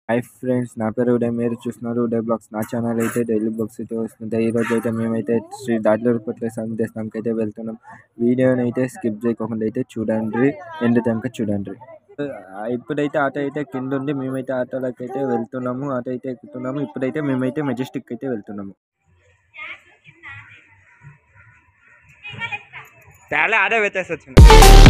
hi friends నా పేరు ఉదయ్ మీరు చూస్తున్నారు ఉదయ్ బ్లాగ్స్ నా ఛానల్ అయితే డైలీ బ్లాగ్స్ అయితే వస్తుంటాయి ఈ రోజు అయితే మేమైతే శ్రీ దాట్లూరు పట్ల స్వామి దేవస్థానంకి అయితే వెళ్తున్నాం వీడియోని అయితే స్కిప్ చేయకుండా అయితే చూడండి ఎండ్ దాకా చూడండి ఆ, ఇప్పుడైతే ఆటో అయితే కింద ఉంది మేమైతే ఆటోలోకి అయితే వెళ్తున్నాము ఆటో అయితే ఎక్కుతున్నాము ఇప్పుడైతే మేమైతే మెజెస్టిక్ అయితే వెళ్తున్నాము చాలా ఆడే పెట్టేసి వచ్చింది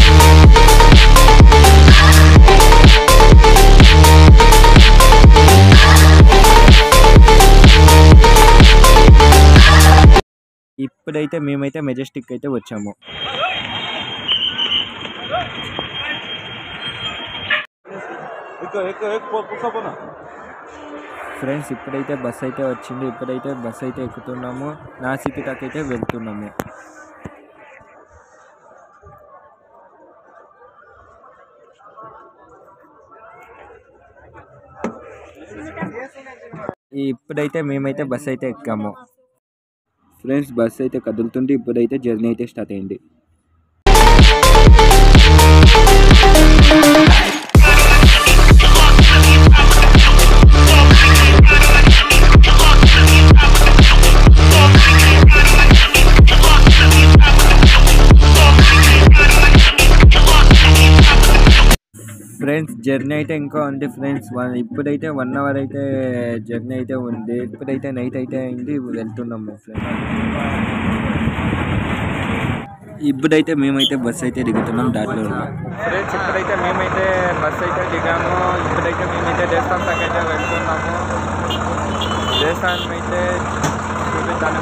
ఇప్పుడైతే మేమైతే మెజెస్టిక్ అయితే వచ్చాము ఫ్రెండ్స్ ఇప్పుడైతే బస్ అయితే వచ్చింది ఇప్పుడైతే బస్ అయితే ఎక్కుతున్నాము నాసిక్ దాకా అయితే వెళ్తున్నాము ఇప్పుడైతే మేమైతే బస్ అయితే ఎక్కాము ఫ్రెండ్స్ బస్ అయితే కదులుతుంటే ఇప్పుడైతే జర్నీ అయితే స్టార్ట్ అయింది ఫ్రెండ్స్ జర్నీ అయితే ఇంకా ఉంది ఫ్రెండ్స్ వన్ ఇప్పుడైతే వన్ అవర్ అయితే జర్నీ అయితే ఉంది ఇప్పుడైతే నైట్ అయితే అయింది వెళ్తున్నాము ఫ్రెండ్స్ ఇప్పుడైతే మేమైతే బస్ అయితే దిగుతున్నాం దాంట్లో ఫ్రెండ్స్ ఇప్పుడైతే మేమైతే బస్ అయితే దిగాము ఇప్పుడైతే మేమైతే దేవస్థానం దాకా అయితే వెళ్తున్నాము దేవస్థానం అయితే చూపిస్తాను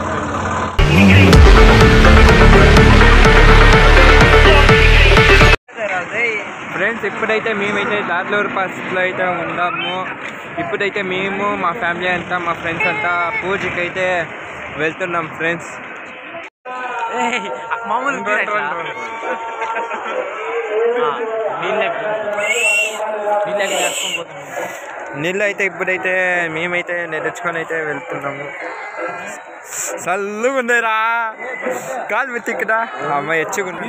ఫ్రెండ్స్ ఇప్పుడైతే మేమైతే దాట్లూరు పాస్లో అయితే ఉన్నాము ఇప్పుడైతే మేము మా ఫ్యామిలీ అంతా మా ఫ్రెండ్స్ అంతా పూజకి అయితే వెళ్తున్నాం ఫ్రెండ్స్ మామూలు నీళ్ళు అయితే ఇప్పుడైతే మేమైతే నెరచుకొని అయితే వెళ్తున్నాము చల్లుగా ఉందిరా కాలు మెత్తి ఇక్కడ అమ్మాయి ఎచ్చుకుంది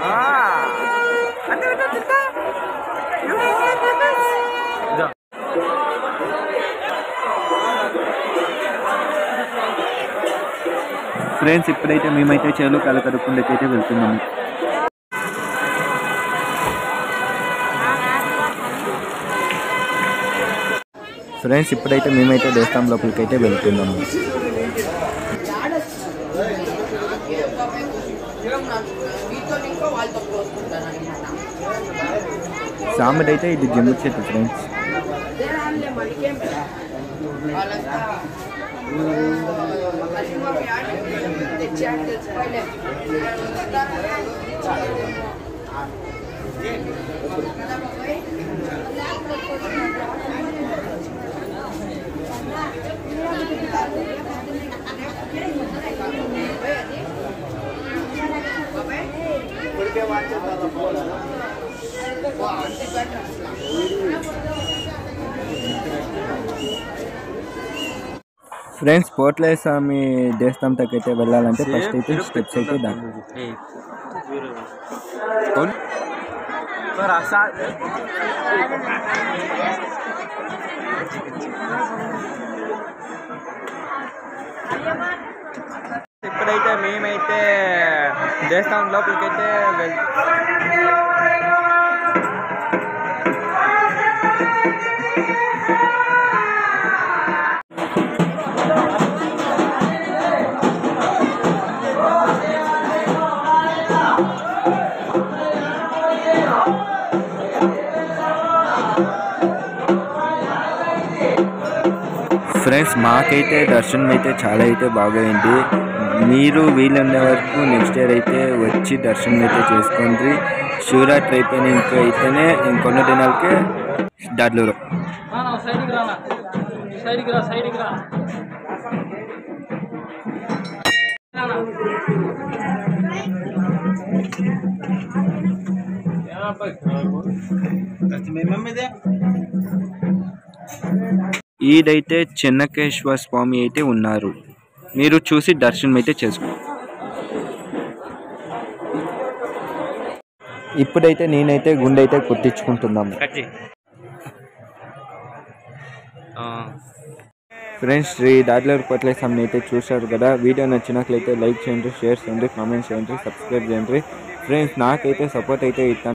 ఫ్రెండ్స్ ఇప్పుడైతే మేమైతే చేలు కాలు కడుక్కుండకైతే వెళ్తున్నాము ఫ్రెండ్స్ ఇప్పుడైతే మేమైతే దేవస్థానం లోపలికి అయితే వెళ్తున్నాము సామెడ్ అయితే ఇది జమ్ము చెట్టు ఫ్రెండ్స్ ఫ్రెండ్స్ పోట్లే స్వామి దేవస్థానం దగ్గర అయితే వెళ్ళాలంటే ఫస్ట్ అయితే స్టెప్స్ అయితే దాని ఇప్పుడైతే మేమైతే దేవస్థానం లోపలికి అయితే వెళ్ ఫ్రెండ్స్ మాకైతే దర్శనం అయితే చాలా అయితే బాగైంది మీరు వీలున్న వరకు నెక్స్ట్ ఇయర్ అయితే వచ్చి దర్శనం అయితే చేసుకోండి శివరాత్రి అయిపోయిన ఇంకా అయితేనే ఇంకొన్ని దినాలకే దాట్లూరు సైడ్కి రా సైడ్కి రా సైడ్కి రా ఈడైతే చెన్నకేశ్వర స్వామి అయితే ఉన్నారు మీరు చూసి దర్శనం అయితే చేసుకో ఇప్పుడైతే నేనైతే గుండె అయితే కుట్టించుకుంటున్నాము ఫ్రెండ్స్ శ్రీ దాడ్లర్ పట్ల సమ్ని అయితే చూశారు కదా వీడియో నచ్చినట్లయితే లైక్ చేయండి షేర్ చేయండి కామెంట్ చేయండి సబ్స్క్రైబ్ చేయండి ఫ్రెండ్స్ నాకైతే సపోర్ట్ అయితే ఇస్తాను